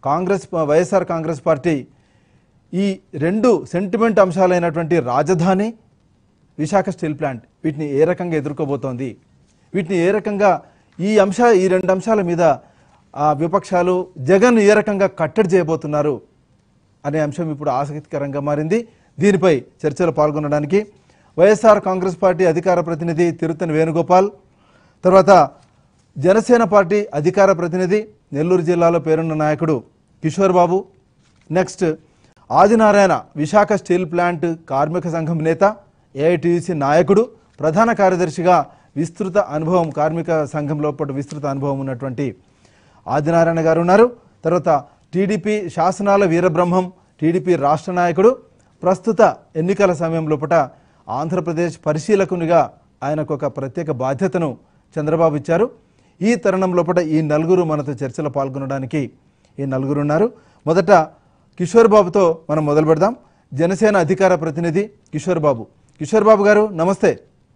Congress YSR Congress party ఈ రెండు sentiment అంశాలైనటువంటి రాజధాని విశాఖ స్టీల్ ప్లాంట్ వీటిని ఏ రకంగా ఎదుర్కోబోతోంది వీటిని ఏ రకంగా ఈ అంశ ఈ రెండు అంశాల మీద ఆ విపక్షాలు జగన్ ఏ రకంగా కట్టడి చేయబోతున్నారు అనే అంశం ఇప్పుడు ఆసక్తికరంగా మారింది దీనిపై చర్చలో పాల్గొనడానికి వైఎస్ఆర్ కాంగ్రెస్ పార్టీ అధికార ప్రతినిధి తిరుత్తని వేణుగోపాల్ తర్వాత జనసేన పార్టీ అధికార ప్రతినిధి నెల్లూరు జిల్లాలో పేరున్న నాయకుడు Kishore Babu next Adinarayana Visakha steel plant కార్మిక సంఘం నేత ఏఐటీసీ నాయకుడు ప్రధాన కార్యదర్శిగా విస్తృత అనుభవం కార్మిక సంఘంలో పాటు విస్తృత అనుభవం ఉన్నటువంటి ఆదినారాయణ గారు ఉన్నారు తర్వాత టీడీపీ శాసనాల వీరబ్రహ్మం టీడీపీ రాష్ట్ర నాయకుడు ప్రస్తుత ఎన్నికల సమయం లోపట ఆంధ్రప్రదేశ్ పరిశీలకునిగా ఆయనకు ఒక ప్రత్యేక బాధ్యతను చంద్రబాబు ఇచ్చారు ఈ తరుణం లోపల ఈ నలుగురు మనతో చర్చలో పాల్గొనడానికి ఈ నలుగురు ఉన్నారు మొదట కిషోర్ బాబుతో మనం మొదలు పెడదాం జనసేన అధికార ప్రతినిధి కిషోర్ బాబు కిషోర్ బాబు గారు నమస్తే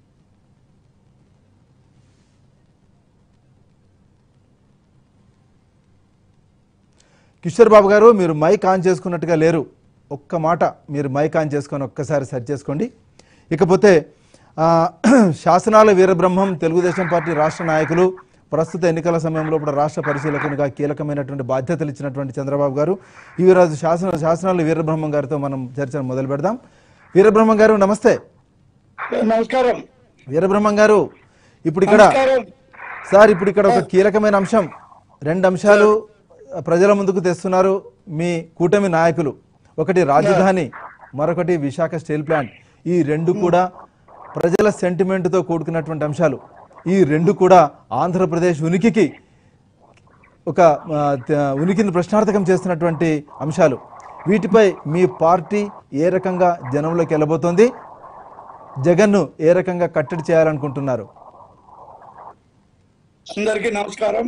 కిషోర్ బాబు గారు మీరు మైక్ ఆన్ చేసుకున్నట్టుగా లేరు ఒక్క మాట మీరు మైక్ ఆన్ చేసుకొని ఒక్కసారి సెర్చ్ చేసుకోండి ఇకపోతే ఆ, శాసనాల వీరబ్రహ్మం తెలుగుదేశం పార్టీ రాష్ట్ర నాయకులు ప్రస్తుత ఎన్నికల సమయంలో కూడా రాష్ట్ర పరిశీలకునిగా కీలకమైనటువంటి బాధ్యతలు ఇచ్చినటువంటి చంద్రబాబు గారు ఈ రోజు శాసన శాసనాల వీరబ్రహ్మం గారితో మనం చర్చను మొదలు పెడదాం వీరబ్రహ్మం గారు నమస్తే నమస్కారం వీరబ్రహ్మం గారు ఇప్పుడు ఇక్కడ నమస్కారం సార్ ఇప్పుడు ఇక్కడ ఒక కీలకమైన అంశం రెండు అంశాలు ప్రజల ముందుకు తెస్తున్నారు మీ కూటమి నాయకులు ఒకటి రాజధాని మరొకటి విశాఖ స్టీల్ ప్లాంట్ ఈ రెండు కూడా ప్రజల సెంటిమెంట్తో కూడుకున్నటువంటి అంశాలు ఈ రెండు కూడా ఆంధ్రప్రదేశ్ ఉనికికి ఒక ఆ, త- ఉనికిని ప్రశ్నార్థకం చేస్తున్నటువంటి అంశాలు వీటిపై మీ పార్టీ ఏ రకంగా జనంలోకి వెళ్ళబోతోంది జగన్ను ఏ రకంగా కట్టడి చేయాలనుకుంటున్నారు అందరికీ నమస్కారం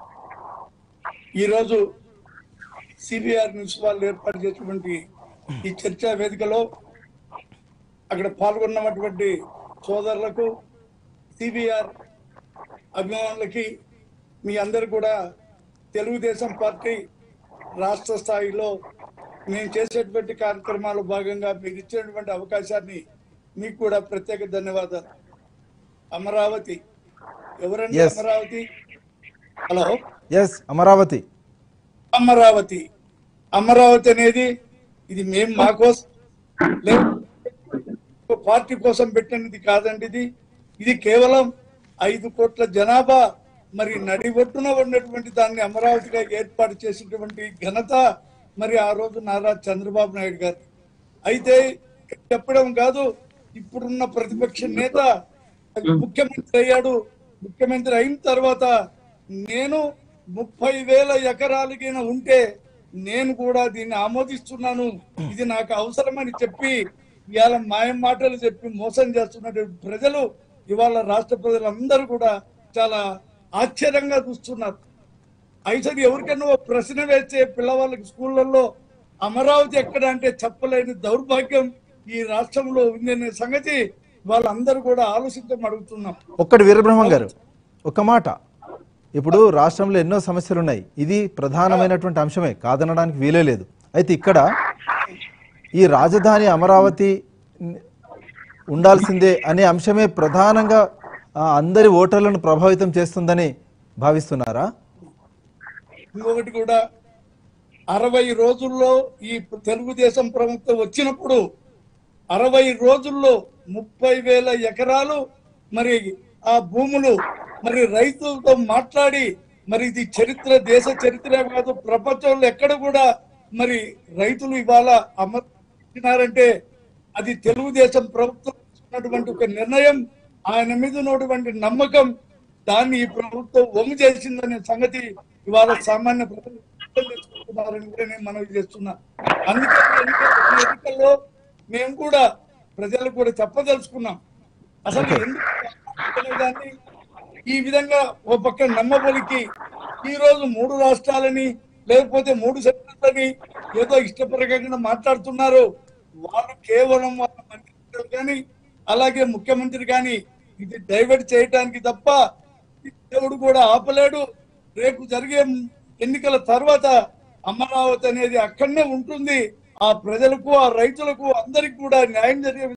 ఈరోజు సిబిఆర్ న్యూస్ వాళ్ళు ఏర్పాటు చేసినటువంటి ఈ చర్చా వేదికలో అక్కడ పాల్గొన్నటువంటి సోదరులకు సిబిఆర్ అభిమానులకి మీ అందరు కూడా తెలుగుదేశం పార్టీ రాష్ట్ర స్థాయిలో మేము చేసేటువంటి కార్యక్రమాలు భాగంగా మీకు ఇచ్చినటువంటి అవకాశాన్ని మీకు కూడా ప్రత్యేక ధన్యవాదాలు అమరావతి ఎవరండి Yes. Amaravati hello yes Amaravati Amaravati Amaravati అనేది ఇది మేము మా కోసం లేదు ఒక పార్టీ కోసం పెట్టినది కాదండి ఇది ఇది కేవలం ఐదు కోట్ల జనాభా మరి నడి ఒడ్డున ఉన్నటువంటి దాన్ని అమరావతిగా ఏర్పాటు చేసినటువంటి ఘనత మరి ఆ రోజు నారా చంద్రబాబు నాయుడు గారు అయితే చెప్పడం కాదు ఇప్పుడున్న ప్రతిపక్ష నేత ముఖ్యమంత్రి అయ్యాడు ముఖ్యమంత్రి అయిన తర్వాత నేను ముప్పై వేల ఎకరాలకైనా ఉంటే నేను కూడా దీన్ని ఆమోదిస్తున్నాను ఇది నాకు అవసరమని చెప్పి ఇవాళ మాయం మాటలు చెప్పి మోసం చేస్తున్నటువంటి ప్రజలు ఇవాళ రాష్ట్ర ప్రజలందరూ కూడా చాలా ఆశ్చర్యంగా చూస్తున్నారు అయితే ఎవరికైనా ఓ ప్రశ్న వేస్తే పిల్లవాళ్ళకి స్కూళ్ళల్లో అమరావతి ఎక్కడ అంటే చెప్పలేని దౌర్భాగ్యం ఈ రాష్ట్రంలో ఉందనే సంగతి వాళ్ళందరూ కూడా ఆలోచించడం అడుగుతున్నాం ఒక్కటి వీరబ్రహ్మం గారు ఒక మాట ఇప్పుడు రాష్ట్రంలో ఎన్నో సమస్యలు ఉన్నాయి ఇది ప్రధానమైనటువంటి అంశమే కాదనడానికి వీలే లేదు అయితే ఇక్కడ ఈ రాజధాని అమరావతి ఉండాల్సిందే అనే అంశమే ప్రధానంగా ఆ, అందరి ఓటర్లను ప్రభావితం చేస్తుందని భావిస్తున్నారా ఇంకొకటి కూడా అరవై రోజుల్లో ఈ తెలుగుదేశం ప్రభుత్వం వచ్చినప్పుడు అరవై రోజుల్లో ముప్పై వేల ఎకరాలు మరి ఆ భూములు మరి రైతులతో మాట్లాడి మరి ఇది చరిత్ర దేశ చరిత్ర కాదు ప్రపంచంలో ఎక్కడ కూడా మరి రైతులు ఇవాళ అమర్చినారంటే అది తెలుగుదేశం ప్రభుత్వం తీసుకున్నటువంటి ఒక నిర్ణయం ఆయన మీద ఉన్నటువంటి నమ్మకం దాన్ని ఈ ప్రభుత్వం ఒమ్ము చేసిందనే సంగతి ఇవాళ సామాన్య ప్రజలు అర్థం చేసుకుంటున్నారని కూడా నేను మనవి చేస్తున్నా అందుకే ఎన్నికల- ఈ ఎన్నికల్లో మేము కూడా ప్రజలకు కూడా చెప్పదలుచుకున్నాం అసలు ఎందుకు అనే దాన్ని ఈ విధంగా ఓ పక్క నమ్మబలికి ఈ రోజు మూడు రాష్ట్రాలని లేకపోతే మూడు సెక్టర్లని ఏదో ఇష్టపరకంగా మాట్లాడుతున్నారు వాళ్ళు కేవలం వాళ్ళ మంత్రులు కానీ అలాగే ముఖ్యమంత్రి కానీ ఇది డైవర్ట్ చేయడానికి తప్ప దేవుడు కూడా ఆపలేడు రేపు జరిగే ఎన్నికల తర్వాత అమరావతి అనేది అక్కడనే ఉంటుంది ఆ ప్రజలకు ఆ రైతులకు అందరికి కూడా న్యాయం జరిగే